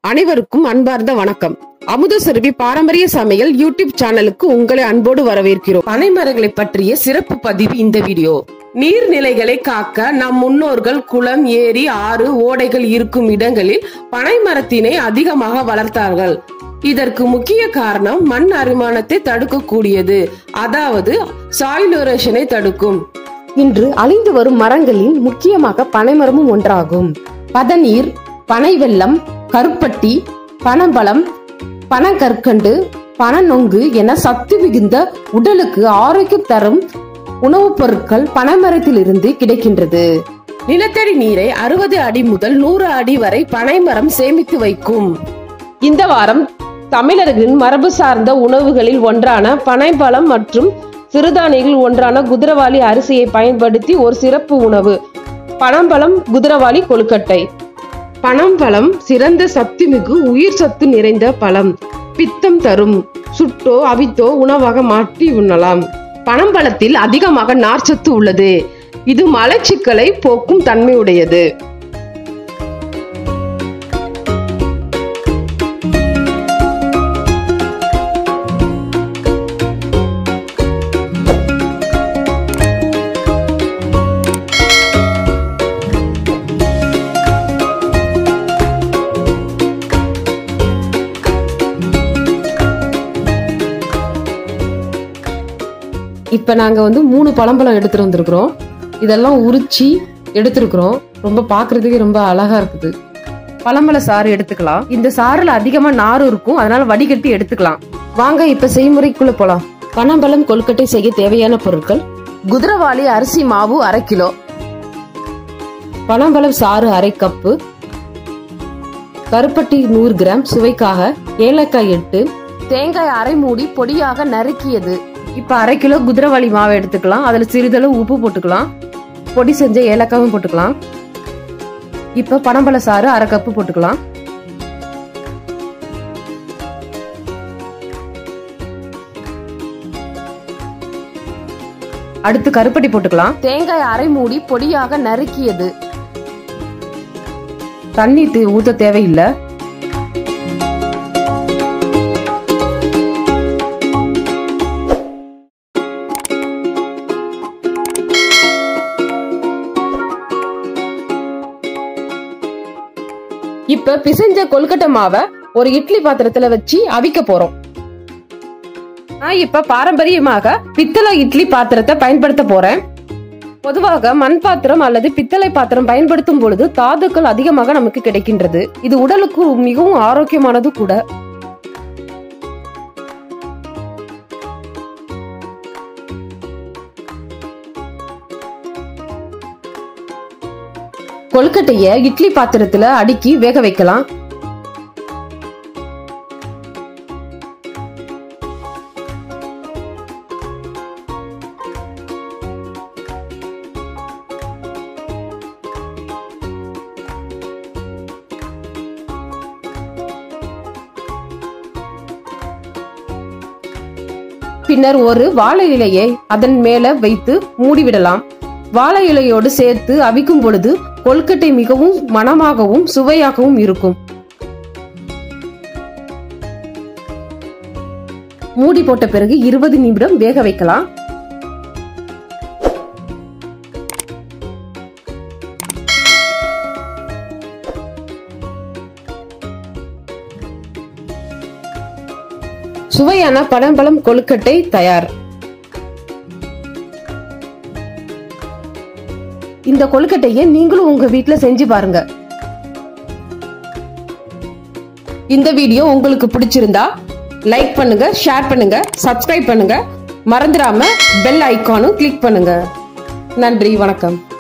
அனைவருக்கும் அன்பார்ந்த வணக்கம் அமுதசுரபி பாரம்பரிய சமையல் யூடியூப் சேனலுக்கு உங்களை அன்போடு வரவேற்கிறோம் பனைமரங்களை பற்றிய சிறப்பு பதிவு இந்த வீடியோ நீர்நிலைகளை காக்க நம் முன்னோர்கள் குளம் ஏரி ஆறு ஓடைகள் இருக்கும் இடங்களில் பனைமரத்தினை அதிகமாக வளர்த்தார்கள் இதற்கு முக்கிய காரணம் மண் அரிமானத்தை தடுக்கக்கூடியது அதாவது சாயிலோரேஷனை தடுக்கும் இன்று அழிந்து வரும் மரங்களில் முக்கியமாக பனைமரமும் ஒன்றாகும் பதநீர் பனை வெல்லம் கருப்பட்டி பனம்பழம் பனங்கற்கண்டு பனநொங்கு என சத்து மிகுந்த உடலுக்கு ஆரோக்கியம் தரும் உணவுப் பொருட்கள் பனைமரத்திலிருந்து கிடைக்கின்றது நிலத்தடி நீரை அறுபது அடி முதல் நூறு அடி வரை பனைமரம் சேமித்து வைக்கும் இந்த வாரம் தமிழர்களின் மரபு சார்ந்த உணவுகளில் ஒன்றான பனைப்பழம் மற்றும் சிறுதானியங்கள் ஒன்றான குதிரவாளி அரிசியை பயன்படுத்தி ஒரு சிறப்பு உணவு பனம்பழம் குதிரவாளி கொழுக்கட்டை பனம்பழம் சிறந்த சத்துமிகு உயிர் சத்து நிறைந்த பழம் பித்தம் தரும் சுட்டோ அவித்தோ உணவாக மாற்றி உண்ணலாம் பனம்பழத்தில் அதிகமாக நார்ச்சத்து உள்ளது இது மலச்சிக்கலை போக்கும் தன்மையுடையது இப்ப நாங்க வந்து மூணு பழம்பழம் எடுத்துட்டு வந்திருக்கிறோம் இதெல்லாம் உரிச்சு எடுத்திருக்கிறோம் ரொம்ப பாக்குறதுக்கு ரொம்ப அழகா இருக்குது பழம்பழ சாறு எடுத்துக்கலாம் இந்த சாறுல அதிகமா நார் இருக்கும் அதனால வடிகட்டி எடுத்துக்கலாம் வாங்க இப்ப செய்முறைக்குள்ள போலாம் பனம்பழம் கொழுக்கட்டை செய்ய தேவையான பொருட்கள் குதிரவாளி அரிசி மாவு அரை கிலோ பனம்பழம் சாறு அரை கப்பு கருப்பட்டி நூறு கிராம் சுவைக்காக ஏலக்காய் எட்டு தேங்காய் அரை மூடி பொடியாக நறுக்கியது இப்ப அரை கிலோ குதிரவாளி மாவு எடுத்துக்கலாம் அதுல சிறிதளவு உப்பு போட்டுக்கலாம் பொடி செஞ்ச ஏலக்காவும் போட்டுக்கலாம் இப்ப பனம்பழ சாறு அரை கப்பு போட்டுக்கலாம் அடுத்து கருப்பட்டி போட்டுக்கலாம் தேங்காய் அரை மூடி பொடியாக நறுக்கியது தண்ணி தே- ஊத்த தேவையில்லை இப்ப பிசைஞ்ச கொழுக்கட்டை மாவை ஒரு இட்லி பாத்திரத்துல வச்சு அவிக்க போறோம் நான் இப்ப பாரம்பரியமாக பித்தளை இட்லி பாத்திரத்தை பயன்படுத்த போறேன் பொதுவாக மண் பாத்திரம் அல்லது பித்தளை பாத்திரம் பயன்படுத்தும் பொழுது தாதுக்கள் அதிகமாக நமக்கு கிடைக்கின்றது இது உடலுக்கு மிகவும் ஆரோக்கியமானது கூட கொழுக்கட்டைய இட்லி பாத்திரத்துல அடுக்கி வேக வைக்கலாம் பின்னர் ஒரு வாழை இலையை அதன் மேல வைத்து மூடிவிடலாம் வாழை இலையோடு சேர்த்து அவிக்கும் பொழுது கொழுக்கட்டை மிகவும் மணமாகவும் சுவையாகவும் இருக்கும் மூடி போட்ட பிறகு இருபது நிமிடம் வேக வைக்கலாம் சுவையான பழம்பழம் கொழுக்கட்டை தயார் இந்த கொழுக்கட்டையை நீங்களும் உங்க வீட்ல செஞ்சு பாருங்க இந்த வீடியோ உங்களுக்கு பிடிச்சிருந்தா லைக் பண்ணுங்க ஷேர் பண்ணுங்க சப்ஸ்கிரைப் பண்ணுங்க மறந்துடாம பெல் ஐகானும் கிளிக் பண்ணுங்க நன்றி வணக்கம்